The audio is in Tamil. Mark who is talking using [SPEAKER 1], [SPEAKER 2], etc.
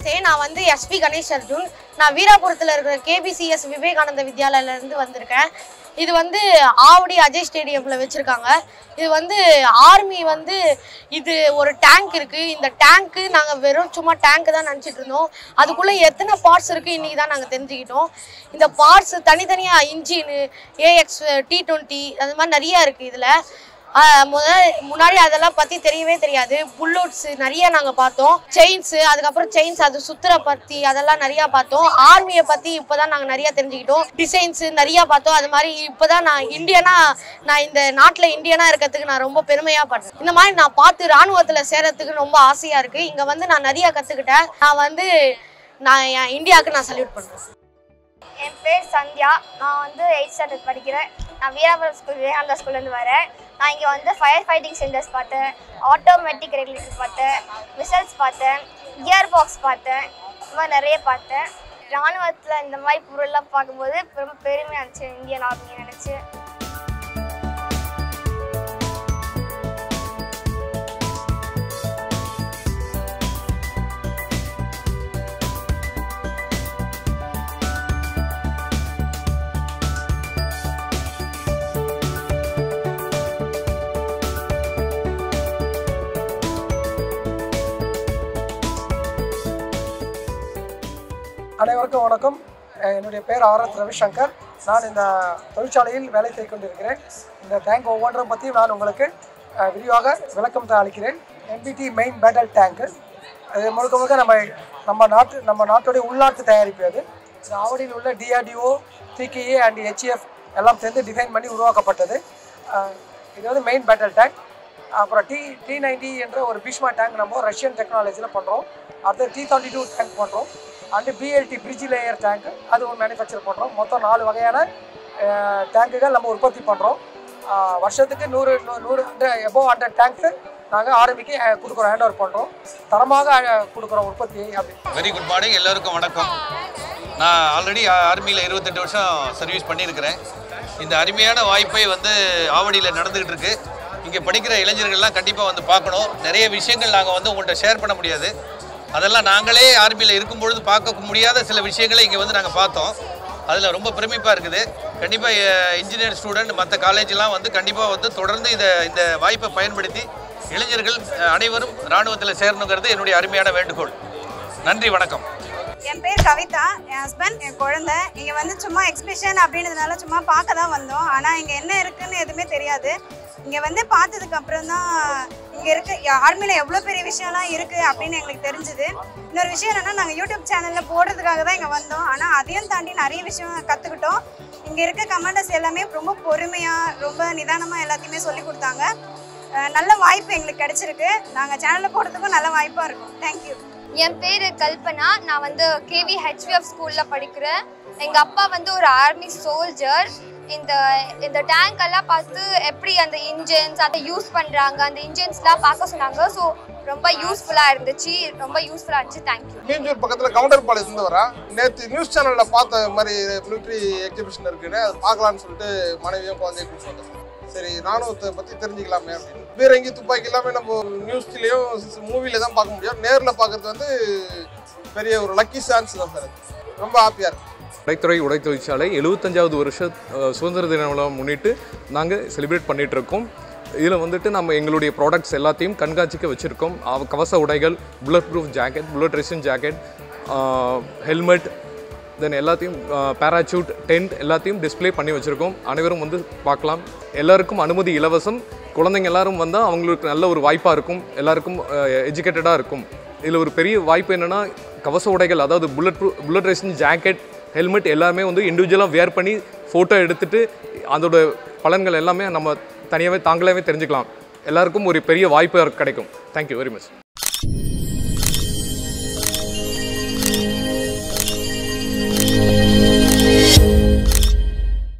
[SPEAKER 1] நமஸ்தே நான் வந்து எஸ்பி கணேஷ் அர்ஜுன் நான் வீராபுரத்தில் இருக்கிற கேபிசிஎஸ் விவேகானந்த வித்யாலயில இருந்து வந்திருக்கேன் இது வந்து ஆவடி அஜய் ஸ்டேடியமில் வச்சுருக்காங்க இது வந்து ஆர்மி வந்து இது ஒரு டேங்க் இருக்குது இந்த டேங்க்கு நாங்கள் வெறும் சும்மா டேங்க் தான் நினச்சிட்டு இருந்தோம் அதுக்குள்ளே எத்தனை பார்ட்ஸ் இருக்குது இன்றைக்கி தான் நாங்கள் தெரிஞ்சுக்கிட்டோம் இந்த பார்ட்ஸ் தனித்தனியாக இன்ஜினு ஏஎக்ஸ் டி டுவெண்ட்டி அது மாதிரி நிறையா இருக்குது இதில் முத முன்னாடி அதெல்லாம் பற்றி தெரியவே தெரியாது புல்லட்ஸ் நிறைய நாங்கள் பார்த்தோம் செயின்ஸ் அதுக்கப்புறம் செயின்ஸ் அது சுத்துற பற்றி அதெல்லாம் நிறையா பார்த்தோம் ஆர்மியை பற்றி இப்போ தான் நாங்கள் நிறையா தெரிஞ்சுக்கிட்டோம் டிசைன்ஸ் நிறையா பார்த்தோம் அது மாதிரி இப்போ தான் நான் இந்தியனா நான் இந்த நாட்டில் இந்தியனா இருக்கிறதுக்கு நான் ரொம்ப பெருமையாக படுறேன் இந்த மாதிரி நான் பார்த்து ராணுவத்தில் சேரத்துக்கு ரொம்ப ஆசையாக இருக்குது இங்கே வந்து நான் நிறையா கற்றுக்கிட்டேன் நான் வந்து நான் என் இந்தியாவுக்கு நான் சல்யூட் பண்ணுறேன்
[SPEAKER 2] என் பேர் சந்தியா நான் வந்து எயிட் ஸ்டாண்டர்ட் படிக்கிறேன் நான் வீராபுரம் ஸ்கூல் விவேகானந்தா ஸ்கூல்லேருந்து வரேன் நான் இங்கே வந்து ஃபயர் ஃபைட்டிங் சென்டர்ஸ் பார்த்தேன் ஆட்டோமேட்டிக் ரெகுலேட்டர் பார்த்தேன் மிசைல்ஸ் பார்த்தேன் கியர் பாக்ஸ் பார்த்தேன் இந்த மாதிரி நிறைய பார்த்தேன் ராணுவத்தில் இந்த மாதிரி பொருள்லாம் பார்க்கும்போது ரொம்ப பெருமையாக இருந்துச்சு இந்தியன் ஆர்மியை நினச்சி
[SPEAKER 3] அனைவருக்கும் வணக்கம் அஹ் என்னுடைய பேர் ஆர்எஸ் ரவிசங்கர் நான் இந்த தொழிற்சாலையில் வேலை செய்து கொண்டிருக்கிறேன் இந்த டேங்க் ஒவ்வொன்றும் பற்றியும் நான் உங்களுக்கு அஹ், விரிவாக விளக்கம் தான் அளிக்கிறேன் என்பிடி மெயின் பேட்டல் டேங்கு அது முழுக்க முழுக்க நம்ம நம்ம நாட்டு நம்ம நாட்டுடைய உள்நாட்டு தயாரிப்பு அது இது ஆவடியில் உள்ள டிஆர்டிஓ டிகேஏ அண்ட் ஹெச்எஃப் எல்லாம் சேர்ந்து டிசைன் பண்ணி உருவாக்கப்பட்டது அஹ், இது வந்து மெயின் பேட்டல் டேங்க் அப்புறம் டி டி நைன்டி என்ற ஒரு பீஷ்மா டேங்க் நம்ம ரஷ்யன் டெக்னாலஜியில் பண்ணுறோம் அடுத்து டி தேர்ட்டி டூ டேங்க் பண்ணுறோம் and BLT bridge layer tank அது ஒரு மேனுஃபேக்சர் பண்ணுறோம் மொத்தம் நாலு வகையான டேங்குகள் நம்ம உற்பத்தி பண்ணுறோம் வருஷத்துக்கு நூறு நூ- நூறு எபோவ் ஹண்ட்ரட் டேங்க்ஸு நாங்கள் ஆர்மிக்கு அஹ், கொடுக்குறோம் ஹேண்ட் ஓவர் பண்ணுறோம் தரமாக அஹ், கொடுக்குறோம் உற்பத்தியை அப்படி
[SPEAKER 4] வெரி குட் மார்னிங் எல்லாருக்கும் வணக்கம் நான் ஆல்ரெடி ஆர்மியில் இருபத்தெட்டு வருஷம் சர்வீஸ் பண்ணியிருக்கிறேன் இந்த அருமையான வாய்ப்பை வந்து ஆவடியில் நடந்துகிட்டு இருக்கு இங்கே படிக்கிற இளைஞர்கள்லாம் கண்டிப்பாக வந்து பார்க்கணும் நிறைய விஷயங்கள் நாங்கள் வந்து உங்கள்கிட்ட ஷேர் பண்ண முடியாது அதெல்லாம் நாங்களே ஆர்மியில் இருக்கும் பொழுது பார்க்க முடியாத சில விஷயங்களை இங்கே வந்து நாங்கள் பார்த்தோம் அதில் ரொம்ப பெருமைப்பாக இருக்குது கண்டிப்பாக இன்ஜினியர் ஸ்டூடெண்ட் மற்ற காலேஜெலாம் வந்து கண்டிப்பாக வந்து தொடர்ந்து இதை இந்த வாய்ப்பை பயன்படுத்தி இளைஞர்கள் அஹ், அனைவரும் இராணுவத்தில் சேரணுங்கிறது என்னுடைய அருமையான வேண்டுகோள் நன்றி வணக்கம்
[SPEAKER 5] என் பேர் கவிதா என் ஹஸ்பண்ட் என் குழந்தை இங்கே வந்து சும்மா எக்ஸிபிஷன் அப்படின்றதுனால சும்மா பார்க்க தான் வந்தோம் ஆனால் இங்கே என்ன இருக்குன்னு எதுவுமே தெரியாது இங்கே வந்து பார்த்ததுக்கு அப்புறம் தான் இங்கே இருக்க ஆர்மியில் எவ்வளோ பெரிய விஷயம்லாம் இருக்குது அப்படின்னு எங்களுக்கு தெரிஞ்சுது இன்னொரு விஷயம் என்னென்னா நாங்கள் யூடியூப் சேனலில் போடுறதுக்காக தான் இங்கே வந்தோம் ஆனால் அதையும் தாண்டி நிறைய விஷயம் கற்றுக்கிட்டோம் இங்கே இருக்க கமாண்டர்ஸ் எல்லாமே ரொம்ப பொறுமையாக ரொம்ப நிதானமாக எல்லாத்தையுமே சொல்லி கொடுத்தாங்க அஹ் நல்ல வாய்ப்பு எங்களுக்கு கிடைச்சிருக்கு நாங்கள் சேனலில் போடுறதுக்கும் நல்ல வாய்ப்பாக இருக்கும் தேங்க்யூ
[SPEAKER 2] என் பேர் கல்பனா நான் வந்து கேவி ஹெச்விஎஃப் ஸ்கூலில் படிக்கிறேன் எங்கள் அப்பா வந்து ஒரு ஆர்மி சோல்ஜர் இந்த இந்த டேங்க் எல்லாம் பார்த்து எப்படி அந்த இன்ஜின்ஸ் அதை யூஸ் பண்ணுறாங்க அந்த இன்ஜின்ஸ்லாம் பார்க்க சொன்னாங்க ஸோ ரொம்ப யூஸ்ஃபுல்லாக இருந்துச்சு ரொம்ப யூஸ்ஃபுல்லாக இருந்துச்சு தேங்க்யூ
[SPEAKER 6] மீஞ்சூர் பக்கத்தில் கவுண்டர் பாளையத்துல இருந்து வரேன் நேற்று நியூஸ் சேனலில் பார்த்த மாதிரி மிலிட்ரி எக்ஸிபிஷன் இருக்குன்னு அது பார்க்கலான்னு சொல்லிட்டு மனைவியும் குழந்தைய கூப்பிட்டு வந்தேன் சரி ராணுவத்தை பற்றி தெரிஞ்சுக்கலாமே அப்படின்னு பீரங்கி துப்பாக்கி எல்லாமே நம்ம நியூஸ்லேயும் மூவில தான் பார்க்க முடியும் நேரில் பார்க்கறது வந்து பெரிய ஒரு லக்கி சான்ஸ் தான் சார் அது. ரொம்ப ஹாப்பியாக இருக்கு
[SPEAKER 7] உடைத்துறை உடை தொழிற்சாலை எழுபத்தஞ்சாவது வருஷ அஹ், சுதந்திர தின விழா முன்னிட்டு நாங்கள் செலிப்ரேட் பண்ணிட்டு இருக்கோம் இதில் வந்துட்டு நம்ம எங்களுடைய ப்ராடக்ட்ஸ் எல்லாத்தையும் கண்காட்சிக்க வச்சுருக்கோம் அவ- கவச உடைகள் bullet proof jacket bullet resin jacket helmet then எல்லாத்தையும் பேராசூட் டென்ட் எல்லாத்தையும் டிஸ்ப்ளே பண்ணி வச்சுருக்கோம் அனைவரும் வந்து பார்க்கலாம் எல்லாருக்கும் அனுமதி இலவசம் குழந்தைங்க எல்லாரும் வந்தால் அவங்களுக்கு நல்ல ஒரு வாய்ப்பாக இருக்கும் எல்லாருக்கும் எஜுகேட்டடாக இருக்கும் இதில் ஒரு பெரிய வாய்ப்பு என்னென்னா கவச உடைகள் அதாவது bullet proof bullet resin jacket helmet எல்லாமே வந்து இண்டிவிஜுவலாக வேர் பண்ணி ஃபோட்டோ எடுத்துட்டு அதோட பலன்கள் எல்லாமே நம்ம தனியாகவே தாங்களாகவே தெரிஞ்சுக்கலாம் எல்லாருக்கும் ஒரு பெரிய வாய்ப்பு கிடைக்கும் தேங்க்யூ வெரி மச்